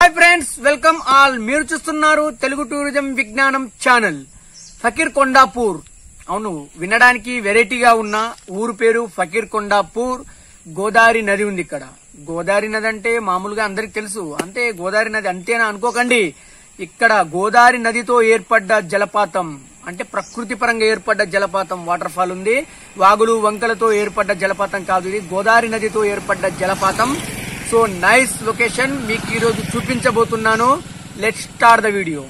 Hi friends welcome all మీరు చూస్తున్నారు Telugu tourism విజ్ఞానం ఛానల్ ఫకీర్ కొండాపూర్ అవును వినడానికి వెరైటీగా ఉన్న ఊరు పేరు ఫకీర్ కొండాపూర్ గోదావరి నది ఉంది ఇక్కడ గోదావరి నది అంటే మామూలుగా అందరికి తెలుసు అంతే గోదావరి నది అంతేనా అనుకోకండి ఇక్కడ గోదావరి నదితో ఏర్పడ్డ జలపాతం అంటే ప్రకృతి పరంగా ఏర్పడ్డ జలపాతం వాటర్ ఫాల్ ఉంది వాగులు వంకలతో ఏర్పడ్డ జలపాతం కాదు ఇది గోదావరి నదితో ఏర్పడ్డ జలపాతం సో నైస్ లొకేషన్ మీకు ఈ రోజు చూపించబోతున్నాను let start the video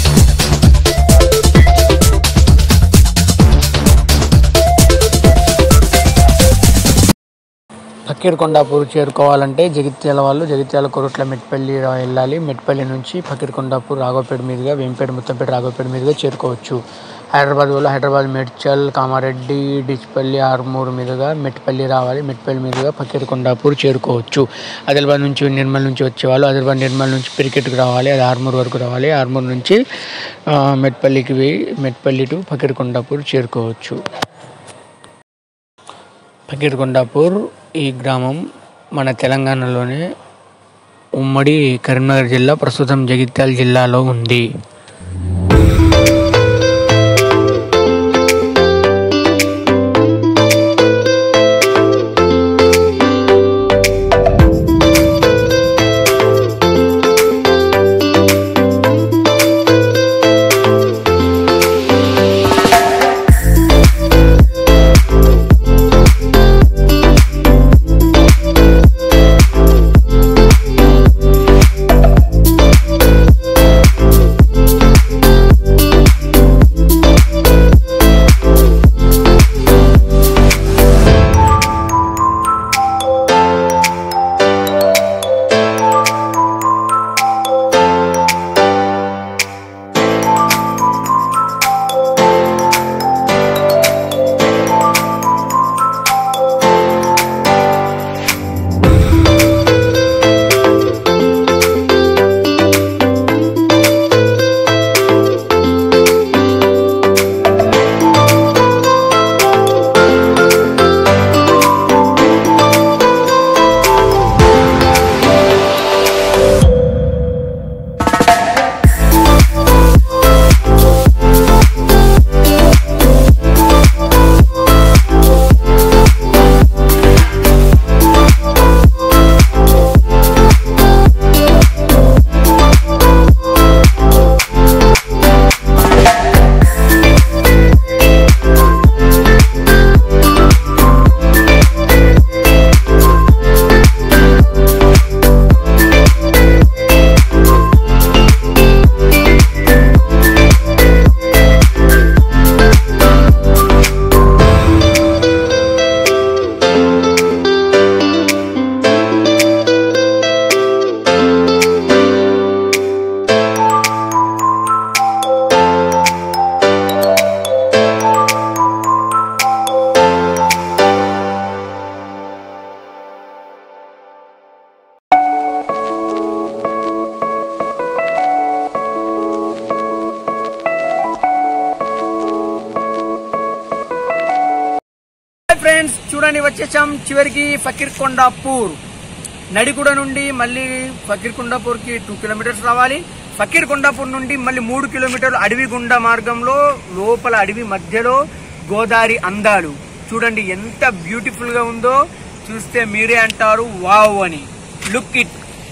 Fakir Kondapur చేరుకోవాలంటే జగిత్యాల వాళ్ళు జగిత్యాల కొరుట్ల మెట్పల్లి వెళ్ళాలి మెట్పల్లి నుంచి ఫకీర్ కొండాపూర్ రాఘవపేట మీదుగా వేంపేట ముత్తంపేట రాఘవపేట మీదుగా చేరుకోవచ్చు హైదరాబాద్ వాళ్ళు హైదరాబాద్ మేడ్చల్ కామారెడ్డి డిచ్పల్లి ఆర్మూర్ మీదుగా మెట్పల్లి రావాలి మెట్పల్లి మీదుగా ఫకీర్ కొండాపూర్ చేరుకోవచ్చు ఆదిలాబాద్ నుంచి నిర్మల్ నుంచి వచ్చేవాళ్ళు ఆదిలాబాద్ నిర్మల్ నుంచి పిరికెట్కి రావాలి అది ఆర్మూర్ వరకు రావాలి ఆర్మూర్ నుంచి ఆ, మెట్పల్లికి పోయి మెట్పల్లి టు ఫకీర్ కొండాపూర్ చేరుకోవచ్చు ఫకీర్కొండాపూర్ ఈ గ్రామం మన తెలంగాణలోనే ఉమ్మడి కరీంనగర్ జిల్లా ప్రస్తుతం జగిత్యాల జిల్లాలో ఉంది హాయ్ ఫ్రెండ్స్ చూడండి వచ్చేసాం చివరికి ఫకీర్ కొండాపూర్ నడిగూడ నుండి మళ్ళీ ఫకీర్ కొండాపూర్ కి టూ కిలోమీటర్స్ రావాలి ఫకీర్ కొండాపూర్ నుండి మళ్ళీ మూడు కిలోమీటర్లు అడవి గుండా మార్గంలో లోపల అడవి మధ్యలో గోదావరి అందాలు చూడండి ఎంత బ్యూటిఫుల్ గా ఉందో చూస్తే మీరే అంటారు వావ్ అని లుక్ ఇట్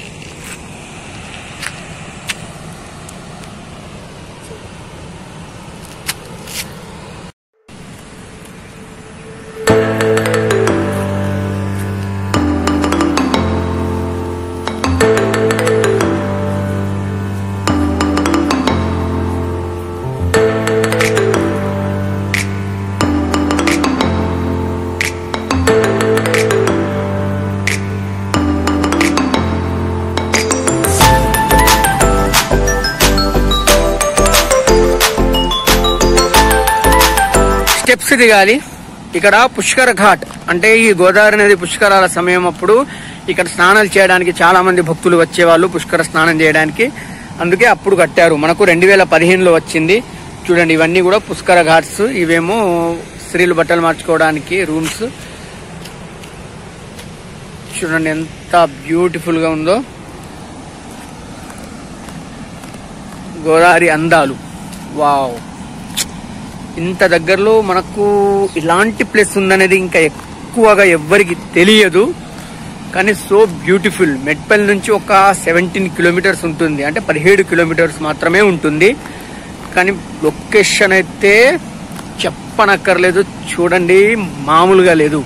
స్టెప్స్ దిగాలి ఇక్కడ పుష్కర ఘాట్ అంటే ఈ గోదావరి నది పుష్కరాల సమయం అప్పుడు ఇక్కడ స్నానాలు చేయడానికి చాలా మంది భక్తులు వచ్చేవాళ్ళు పుష్కర స్నానం చేయడానికి అందుకే అప్పుడు కట్టారు మనకు రెండు వేల పదిహేనులో వచ్చింది చూడండి ఇవన్నీ కూడా పుష్కర ఘాట్స్ ఇవేమో స్త్రీలు బట్టలు మార్చుకోవడానికి రూమ్స్ చూడండి ఎంత బ్యూటిఫుల్ గా ఉందో గోదావరి అందాలు వావ్ ఇంత దగ్గరలో మనకు ఇలాంటి ప్లేస్ ఉందనేది ఇంకా ఎక్కువగా ఎవ్వరికి తెలియదు కానీ సో బ్యూటిఫుల్ మెట్పల్ నుంచి ఒక సెవెంటీన్ కిలోమీటర్స్ ఉంటుంది అంటే పదిహేడు కిలోమీటర్స్ మాత్రమే ఉంటుంది కానీ లొకేషన్ అయితే చెప్పనక్కర్లేదు చూడండి మామూలుగా లేదు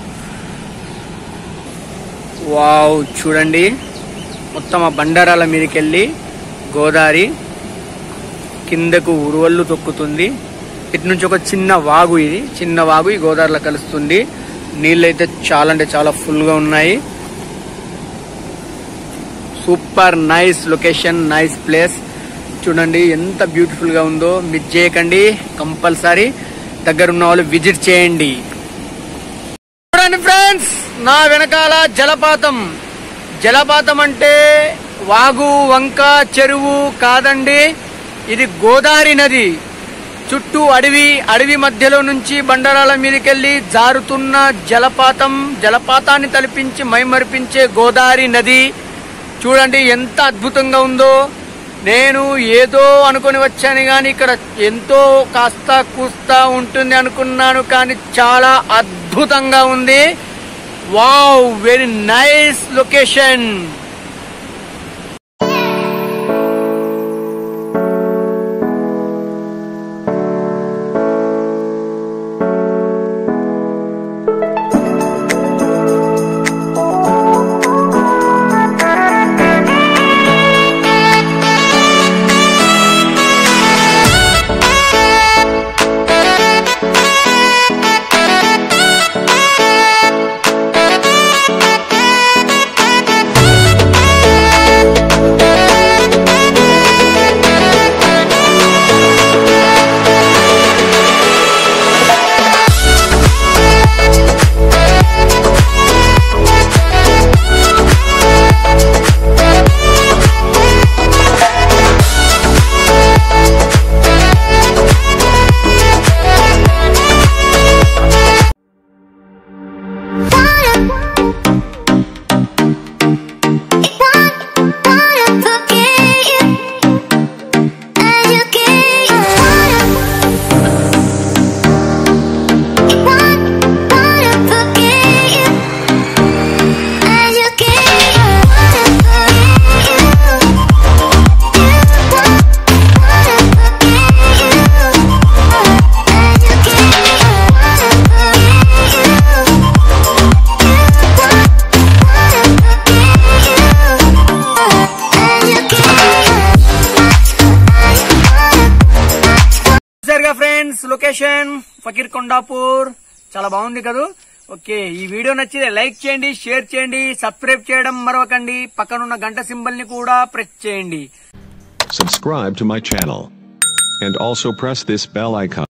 వావ్ చూడండి మొత్తం ఆ బండారాల మీదకి వెళ్ళి గోదావరి కిందకు ఉరువళ్ళు తొక్కుతుంది ఇటు నుంచి ఒక చిన్న వాగు ఇది చిన్న వాగు ఈ గోదావరిలో కలుస్తుంది నీళ్ళైతే చాలా అంటే చాలా ఫుల్ గా ఉన్నాయి super nice location nice place చూడండి ఎంత బ్యూటిఫుల్ గా ఉందో మిస్ చేయకండి కంపల్సరీ దగ్గర ఉన్న వాళ్ళు విజిట్ చేయండి చూడండి ఫ్రెండ్స్ నా వెనకాల జలపాతం జలపాతం అంటే వాగు వంక చెరువు కాదండి ఇది గోదావరి నది చుట్టూ అడవి అడవి మధ్యలో నుంచి బండరాల మీదకెళ్లి జారుతున్న జలపాతం జలపాతాన్ని తలపించి మైమరిపించే గోదావరి నది చూడండి ఎంత అద్భుతంగా ఉందో నేను ఏదో అనుకొని వచ్చాను కానీ ఇక్కడ ఎంతో కాస్త కూస్తా ఉంటుంది అనుకున్నాను కానీ చాలా అద్భుతంగా ఉంది వావ్ వెరీ నైస్ లొకేషన్ చూసారుగా ఫ్రెండ్స్ లొకేషన్ ఫకీర్ కొండాపూర్ చాలా బాగుంది కదా ఓకే ఈ వీడియో నచ్చితే లైక్ చేయండి షేర్ చేయండి సబ్స్క్రైబ్ చేయడం మరవకండి పక్కనున్న గంట సింబల్ ని కూడా ప్రెస్ చేయండి Subscribe to my channel. And also press this bell icon.